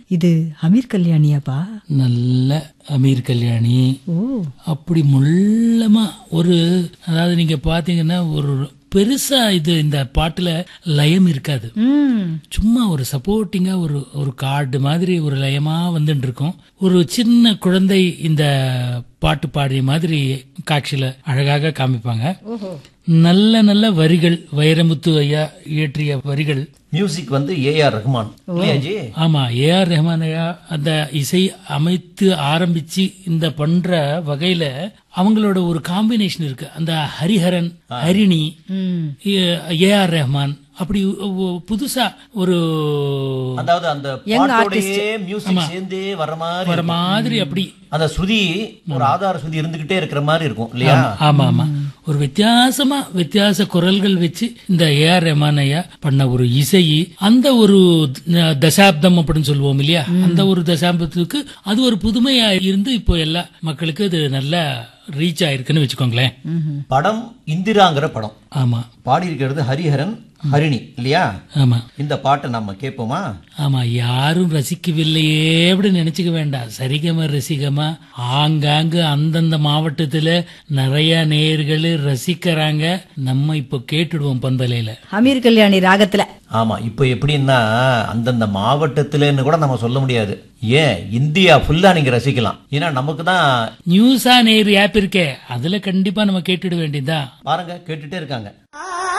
இது அமீர் கல்யாணியாப்பா நல்ல அமீர் கல்யாணி ஓ அப்படி முள்ளமா ஒரு அதாவது நீங்க பாத்தீங்கன்னா ஒரு பெருசா இது இந்த பாட்டுல லயம் இருக்காது ம் சும்மா ஒரு சப்போர்ட்டிங்கா ஒரு ஒரு கார்டு மாதிரி ஒரு லயமா வந்துட்டு இருக்கும் ஒரு சின்ன குழந்தை இந்த பாட்டு பாடிய மாதிரி காட்சியில அழகாக காமிப்பாங்க ஓஹோ நல்ல நல்ல வரிகள் வைரமுத்து ஐயா இயற்றிய வரிகள் மியூசிக் வந்து ஏஆர் ரஹ்மான் இல்லையா ஜி ஆமா ஏஆர் ரஹ்மான் ஐயா அந்த இசை அமைத்து ஆரம்பிச்சு இந்த பண்ற வகையில அவங்களோட ஒரு காம்பினேஷன் இருக்கு அந்த ஹரிஹரன் ஹரிணி ம் ஏஆர் ரஹ்மான் அப்படி ஒ- புதுசா ஒரு அதாவது அந்த பாட்டோடயே மியூசிக் சேர்ந்தே வர மாதிரி வர மாதிரி அப்படி அந்த ஸ்ருதி ஒரு ஆதார ஸ்ருதி இருந்துகிட்டே இருக்கிற மாதிரி இருக்கும் இல்லையா ஆமா ஆமா ஒரு வித்தியாசமா வித்தியாச குரல்கள் வச்சு இந்த ஏஆர் ரஹ்மான் ஐயா பண்ண ஒரு இசை அந்த ஒரு த- தசாப்தம் அப்படின்னு சொல்லுவோம் இல்லையா அந்த ஒரு தசாப்தத்துக்கு அது ஒரு புதுமையா இருந்து இப்போ எல்லா மக்களுக்கு அது நல்லா ரீச் ஆயிருக்குன்னு வச்சுக்கோங்களேன் படம் இந்திராங்கிற படம் ஆமா பாடி இருக்கிறது ஹரிஹரன் ஹரிணி இல்லையா ஆமா இந்த பாட்டை நம்ம கேட்போமா ஆமா யாரும் ரசிக்கவில்லையே அப்படின்னு நினைச்சுக்க வேண்டாம் சரிகம ரசிகமா ஆங்காங்கு அந்தந்த மாவட்டத்துல நிறைய நேயர்கள் ரசிக்கிறாங்க நம்ம இப்போ கேட்டுடுவோம் பண்பலையில அமீர் கல்யாணி ராகத்துல ஆமா இப்போ எப்படின்னா அந்தந்த மாவட்டத்துலன்னு கூட நம்ம சொல்ல முடியாது ஏன் இந்தியா ஃபுல்லா நீங்க ரசிக்கலாம் ஏன்னா நமக்கு தான் நியூஸா நேர் ஆப் இருக்கே அதுல கண்டிப்பா நம்ம கேட்டுட வேண்டியதா பாருங்க கேட்டுட்டே இருக்காங்க ஆ